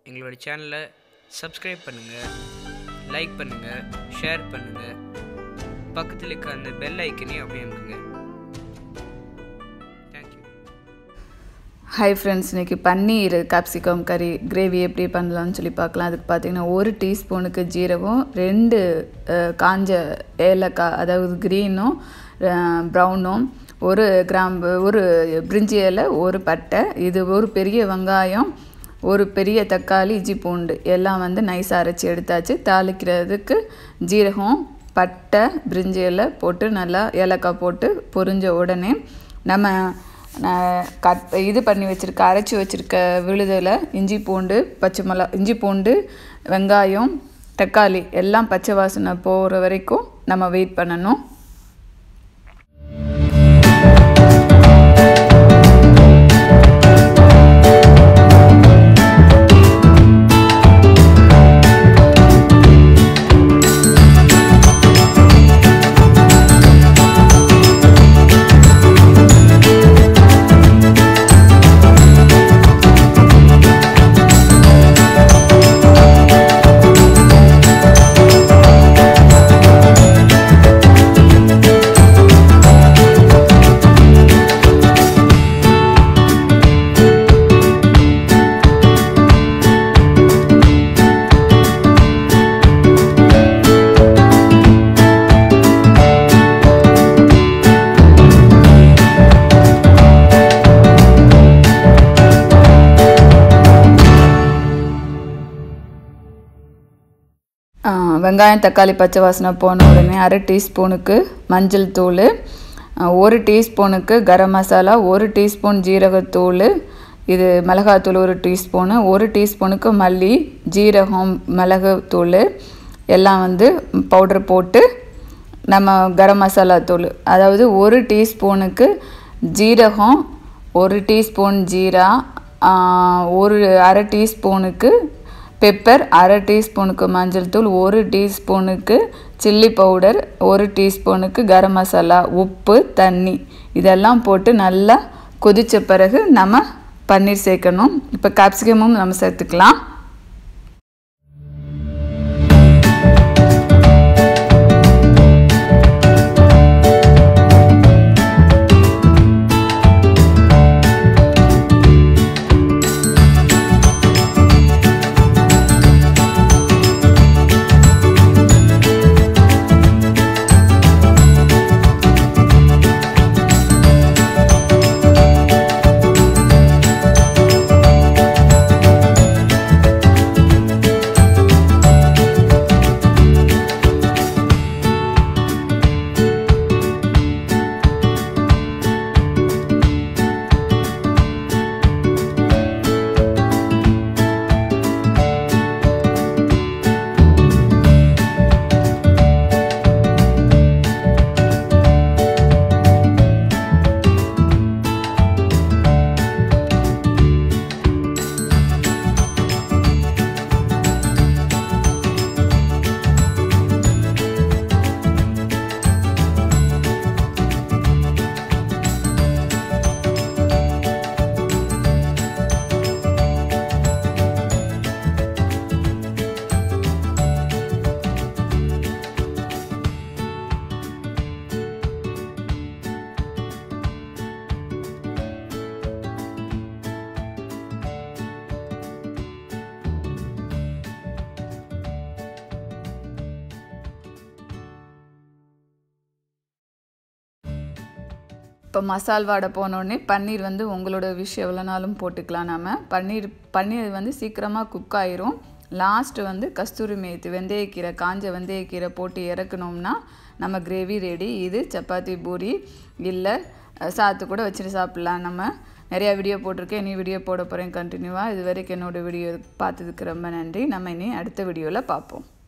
எங்களோட சேனலை சப்ஸ்கிரைப் பண்ணுங்கள் லைக் பண்ணுங்கள் ஷேர் பண்ணுங்கள் பக்கத்தில் இருக்க அந்த பெல் ஐக்கனையும் அப்படியே அமுக்குங்க தேங்க்யூ ஹாய் ஃப்ரெண்ட்ஸ் இன்றைக்கி பன்னீர் கேப்சிகம் கறி கிரேவி எப்படி பண்ணலாம்னு சொல்லி பார்க்கலாம் அதுக்கு பார்த்தீங்கன்னா ஒரு டீஸ்பூனுக்கு ஜீரகம் ரெண்டு அஹ், காஞ்ச ஏலக்காய் அதாவது க்ரீனும் ப்ரௌனும் ஒரு கிராம்பு ஒரு பிரிஞ்சி இலை ஒரு பட்டை இது ஒரு பெரிய வெங்காயம் ஒரு பெரிய தக்காளி இஞ்சி பூண்டு எல்லாம் வந்து நைஸாக அரைச்சி எடுத்தாச்சு தாளிக்கிறதுக்கு ஜீரகம் பட்டை பிரிஞ்சி இலை போட்டு நல்லா ஏலக்காய் போட்டு பொரிஞ்ச உடனே நம்ம நான் கட் இது பண்ணி வச்சுருக்க அரைச்சி வச்சுருக்க விழுதில் இஞ்சி பூண்டு பச்சை மிளகா இஞ்சி பூண்டு வெங்காயம் தக்காளி எல்லாம் பச்சை வாசனை போகிற வரைக்கும் நம்ம வெயிட் பண்ணணும் ஆ, வெங்காயம் தக்காளி பச்சை வாசனை போன உடனே அரை டீஸ்பூனுக்கு மஞ்சள் தூள் ஆ, ஒரு டீஸ்பூனுக்கு கரம் மசாலா ஒரு டீஸ்பூன் ஜீரகத்தூள் இது மிளகாத்தூள் ஒரு டீஸ்பூனு ஒரு டீஸ்பூனுக்கு மல்லி ஜீரகம் மிளகுத்தூள் எல்லாம் வந்து பவுடர் போட்டு நம்ம கரம் மசாலா தூள் அதாவது ஒரு டீஸ்பூனுக்கு ஜீரகம் ஒரு டீஸ்பூன் ஜீரா ஆ, ஒரு அரை டீஸ்பூனுக்கு பெப்பர் அரை டீஸ்பூனுக்கு மஞ்சள் தூள் ஒரு டீஸ்பூனுக்கு சில்லி பவுடர் ஒரு டீஸ்பூனுக்கு கரம் மசாலா உப்பு தண்ணி இதெல்லாம் போட்டு நல்லா கொதித்த பிறகு நம்ம பன்னீர் சேர்க்கணும் இப்போ கேப்சிகமும் நம்ம சேர்த்துக்கலாம் இப்போ மசால் வாடை போனோடனே பன்னீர் வந்து உங்களோட விஷ் எவ்வளோ நாளும் போட்டுக்கலாம் நம்ம பன்னீர் பன்னீர் வந்து சீக்கிரமாக குக் ஆயிரும் லாஸ்ட் வந்து கஸ்தூரி மேத்தி வெந்தயக்கீரை காஞ்ச வெந்தயக்கீரை போட்டு இறக்கணும்னா நம்ம கிரேவி ரெடி இது சப்பாத்தி பூரி இல்லை அஹ், சாத்து கூட வச்சுட்டு சாப்பிட்லாம் நம்ம நிறையா வீடியோ போட்டிருக்கேன் இனி வீடியோ போட போகிறேன் கண்டினியூவாக இது வரைக்கும் என்னோடய வீடியோ பார்த்ததுக்கு ரொம்ப நன்றி நம்ம இனி அடுத்த வீடியோவில் பார்ப்போம்